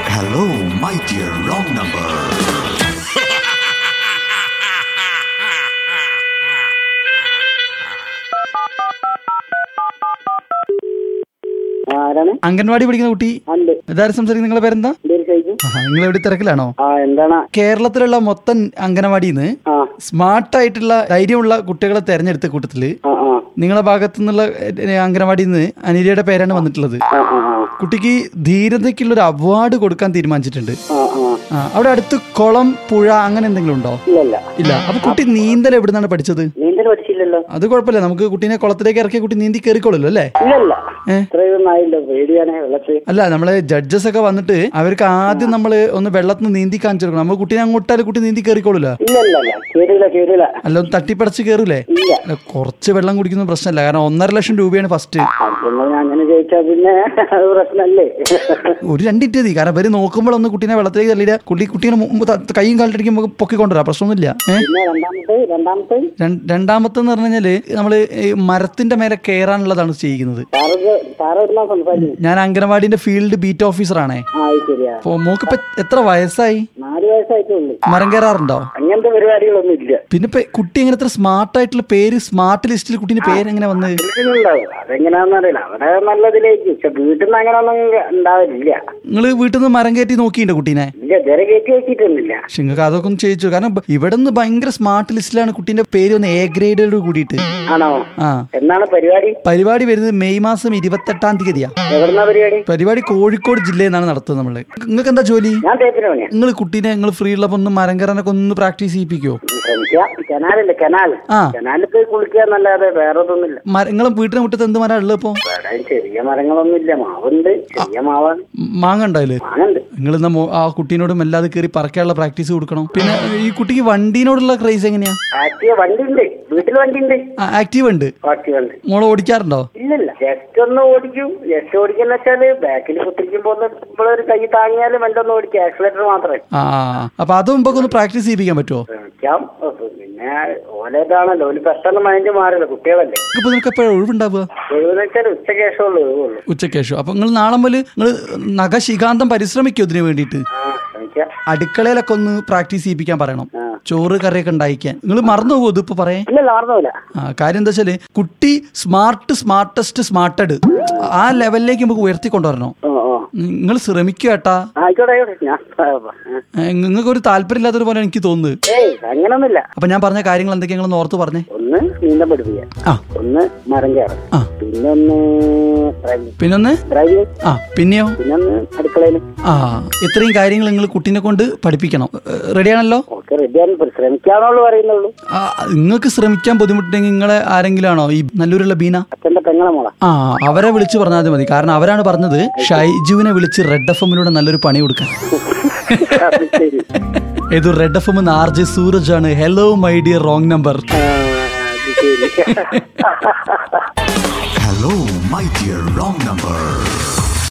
Hello, my dear wrong number. ആരാണ് അംഗൻവാടി പഠിക്കുന്ന കുട്ടി ഉണ്ട് ഇതാരും സംസാരിക്കുന്ന നിങ്ങളെ പേരെന്താ പേര് കഴിച്ചു നിങ്ങൾ എവിടെ തിരക്കിലാണോ ആ എന്താണ് കേരളത്തിലുള്ള മൊത്തം അംഗനവാടിന്ന് ആ സ്മാർട്ട് ആയിട്ടുള്ള ധൈര്യമുള്ള കുട്ടികളെ തെരഞ്ഞെടുത്ത കൂട്ടത്തില് ആ ആ നിങ്ങളെ ഭാഗത്തു നിന്നുള്ള അംഗനവാടിയിൽ നിന്ന് അനിലയുടെ പേരാണ് വന്നിട്ടുള്ളത് ആ ആ ആ കുട്ടിക്ക് ധീരതയ്ക്കുള്ള ഒരു അവാർഡ് കൊടുക്കാൻ തീരുമാനിച്ചിട്ടുണ്ട് ആ ആ ആ അവിടെ അടുത്ത് കുളം പുഴ അങ്ങനെ എന്തെങ്കിലും ഉണ്ടോ ഇല്ലല്ല ഇല്ല അപ്പൊ കുട്ടി നീന്തൽ എവിടുന്നാണ് പഠിച്ചത് നീന്തൽ പഠിച്ചില്ലല്ലോ അത് കുഴപ്പമില്ല നമുക്ക് കുട്ടീനെ കുളത്തിലേക്ക് ഇറക്കിയ കുട്ടി നീന്തി കയറിക്കോളല്ലോ അല്ലേ ഇല്ലല്ല ഏ? ഇത്രയൊന്നും ആയില്ല പേടിയാണ് വെള്ളത്തിൽ അല്ല നമ്മള് ജഡ്ജസ് ഒക്കെ വന്നിട്ട് അവർക്ക് ആദ്യം നമ്മൾ ഒന്ന് വെള്ളത്തിൽ നിന്ന് നീന്തി കാണിച്ചു കൊടുക്കണം നമ്മൾ കുട്ടീനെ അങ്ങോട്ടാലും കുട്ടി നീന്തി കയറിക്കോളൂല ഇല്ലല്ല കേറില്ല കേറില്ല അല്ല ഒന്ന് തട്ടിപ്പടച്ച് കയറൂലേ ഇല്ല അല്ല, കുറച്ച് വെള്ളം കുടിക്കുന്ന പ്രശ്നമല്ല കാരണം ഒന്നര ലക്ഷം രൂപയാണ് ഫസ്റ്റ് അതൊന്നും ഞാൻ അങ്ങനെ ചോദിച്ചാ പിന്നെ അത് പ്രശ്നല്ലേ ഒരു രണ്ടിറ്റ് മതി കാരണം ഇവര് നോക്കുമ്പോൾ ഒന്ന് കുട്ടീനെ വെള്ളത്തിലേക്ക് തള്ളിയിട്ട് കുട്ടി കുട്ടീനെ മുമ്പ് ത- കൈയും കാലിട്ടടിക്കുമ്പോൾ പൊക്കിക്കൊണ്ടുവരാം പ്രശ്നമൊന്നുമില്ല ഏഹ് പിന്നെ രണ്ടാമത്തെ രണ്ടാമത്തെ രണ്ടാമത്തെ എന്ന് പറഞ്ഞു കഴിഞ്ഞാല് നമ്മള് ഈ മരത്തിന്റെ മേലെ കയറാനുള്ളതാണ് ചെയ്യുന്നത് സാറ് സാറ് എവിടുന്നാ സംസാരിക്കുന്നത് ഞാൻ അംഗനവാടിന്റെ ഫീൽഡ് ബീറ്റ് ഓഫീസറാണേ ആ അത് ശരിയാ അപ്പൊ മോക്കിപ്പോ എത്ര വയസ്സായി നാല് വയസ്സായിട്ടേ ഉള്ളൂ മരം കയറാറുണ്ടോ അങ്ങനത്തെ പരിപാടികളൊന്നും ഇല്ല പിന്നെ ഇപ്പൊ കുട്ടി എങ്ങനെ ഇത്ര സ്മാർട്ട് ആയിട്ടുള്ള പേര് സ്മാർട്ട് ലിസ്റ്റിൽ കുട്ടീന്റെ പേര് എങ്ങനെ വന്ന് ഉണ്ടാവും അതെങ്ങനെയാണെന്ന് അറിയില്ല അവിടെ നല്ലതിലേക്ക് പക്ഷെ വീട്ടിൽ നിന്ന് അങ്ങനെ ഒന്നും ഉണ്ടാവില്ല നിങ്ങൾ വീട്ടിൽ നിന്ന് മരം കയറ്റി നോക്കിയിട്ടുണ്ടോ കുട്ടീനെ ഇല്ല ഇതുവരെ കയറ്റി വെച്ചിട്ടൊന്നുമില്ല പക്ഷെ നിങ്ങൾക്ക് അതൊക്കെ ഒന്ന് ചെയ്യിച്ചു കാരണം ഇവിടെ നിന്ന് ഭയങ്കര സ്മാർട്ട് ലിസ്റ്റിലാണ് കുട്ടീന്റെ പേര് ഒന്ന് എ ഗ്രേഡോട് കൂടിയിട്ട് ആണോ ആ എന്നാണ് പരിപാടി പരിപാടി വരുന്നത് മെയ് മാസം ഇരുപത്തെട്ടാം തീയതിയാ എവിടുന്ന പരിപാടി പരിപാടി കോഴിക്കോട് ജില്ലയിൽ നിന്നാണ് നടത്തുന്നത് നമ്മള് നിങ്ങൾക്ക് എന്താ ജോലി ഞാൻ തേപ്പിന് പണിയാ നിങ്ങൾ കുട്ടീനെ നിങ്ങൾ ഫ്രീ ഉള്ളപ്പോ ഒന്ന് മരം കയറാനൊക്കെ ഒന്ന് പ്രാക്ടീസ് ചെയ്യിപ്പിക്കോ ശ്രമിക്കാം കനാലില്ലേ കനാൽ ആ. കനാലിൽ പോയി കുളിക്കുക എന്നല്ലാതെ വേറെ ഒന്നുമില്ല നിങ്ങളെ വീട്ടിനെ മുറ്റത്ത് എന്ത് മരം ഉള്ളത് ഇപ്പൊ ഇവിടെ ചെറിയ മരങ്ങളൊന്നും ഇല്ല മാവുണ്ട് ചെറിയ മാവാണ് മാങ്ങ ഉണ്ടല്ലേ മാങ്ങുണ്ട് നിങ്ങൾ ഇന്ന് മോ- ആ കുട്ടീനോട് മെല്ലാതെ കയറി പറക്കാനുള്ള പ്രാക്ടീസ് കൊടുക്കണം പിന്നെ ഈ കുട്ടിക്ക് വണ്ടീനോടുള്ള ക്രൈസ് എങ്ങനെയാ ആക്റ്റീവ് വണ്ടി ഉണ്ട് വീട്ടിൽ വണ്ടി ഉണ്ട് ആക്റ്റീവ് ഉണ്ട് ആക്റ്റീവ് ഉണ്ട് മോളെ ഓടിക്കാറുണ്ടോ ഇല്ലില്ല ജസ്റ്റ് ഒന്ന് ഓടിക്കും ജസ്റ്റ് ഓടിക്കുന്ന വെച്ചാല് ബാക്കിൽ കുത്തിരിക്കുമ്പോ ഒന്ന് നമ്മളൊരു കൈ താങ്ങിയാലും വണ്ടി ഒന്ന് ഓടിക്കും ആക്സിലേറ്റർ മാത്രമേ ആ അപ്പൊ അത് മുമ്പൊക്കെ ഒന്ന് പ്രാക്ടീസ് ചെയ്യിപ്പിക്കാൻ പറ്റുമോ ശ്രമിക്കാം പിന്നെ ഓലേതാണല്ലോ ഒരു പെട്ടെന്ന് മൈൻഡ് മാറില്ല കുട്ടികളല്ലേ ഇപ്പൊ നിങ്ങൾക്ക് എപ്പോഴും ഒഴിവുണ്ടാവുക ഒഴിവെന്ന് വെച്ചാൽ ഉച്ചയ്ക്ക് ശേഷം ഉള്ളൂ ഒഴിവുള്ളൂ ഉച്ചയ്ക്ക് ശേഷം അപ്പൊ നിങ്ങൾ നാളെ മുതൽ നിങ്ങൾ നഖശികാന്തം പരിശ്രമിക്കും ഇതിന് വേണ്ടിയിട്ട് ആ ശ്രമിക്കാം അടുക്കളയിലൊക്കെ ഒന്ന് പ്രാക്ടീസ് ചെയ്യിപ്പിക്കാൻ പറയണം ആ. ചോറ് കറിയൊക്കെ ഉണ്ടായിക്കാൻ നിങ്ങൾ മറന്നു പോകും ഇതിപ്പോ പറയാൻ ഇല്ല മറന്നില്ല ആ കാര്യം എന്താ വെച്ചാല് കുട്ടി സ്മാർട്ട് സ്മാർട്ടസ്റ്റ് സ്മാർട്ടഡ് ആ ലെവലിലേക്ക് നമുക്ക് ഉയർത്തിക്കൊണ്ടുവരണം ഓ ഓ നിങ്ങൾ ശ്രമിക്കുക ഏട്ടാ ആയിക്കോട്ടെ ആയിക്കോട്ടെ ഞാൻ ആ. നിങ്ങൾക്ക് ഒരു താല്പര്യമില്ലാത്തൊരു പോലെ എനിക്ക് തോന്നുന്നത് ഏയ് അങ്ങനൊന്നുമില്ല അപ്പൊ ഞാൻ പറഞ്ഞ കാര്യങ്ങൾ എന്തൊക്കെയാണെന്ന് ഓർത്ത് പറഞ്ഞേ ഒന്ന് നീന്തം പഠിപ്പിക്കുക ആ ഒന്ന് മരം കയറും ആ പിന്നെ ഒന്ന് ഡ്രൈവിംഗ് പിന്നൊന്ന് ഡ്രൈവിംഗ് ആ പിന്നെയോ പിന്നെ ഒന്ന് അടുക്കളയിൽ ആ ഇത്രയും കാര്യങ്ങൾ നിങ്ങൾ കുട്ടീനെ കൊണ്ട് പഠിപ്പിക്കണം റെഡിയാണല്ലോ ഒക്കെ റെഡിയാണ് ശ്രമിക്കാന്നുള്ളൂ പറയുന്നുള്ളൂ ആ നിങ്ങൾക്ക് ശ്രമിക്കാൻ ബുദ്ധിമുട്ടുണ്ടെങ്കിൽ നിങ്ങളെ ആരെങ്കിലും ആണോ ഈ നല്ലൂരുള്ള ബീന അച്ഛന്റെ പെങ്ങളെ മോളെ ആ അവരെ വിളിച്ച് പറഞ്ഞാൽ മതി കാരണം അവരാണ് പറഞ്ഞത് ഷൈജുവിനെ വിളിച്ച് റെഡ് എഫ് എമ്മിലൂടെ നല്ലൊരു പണി കൊടുക്കാൻ അത് ശരി ഇത് red F M R J Sooraj ആണ് hello my dear wrong number ആ, അത് ശരി Hello, my dear wrong number.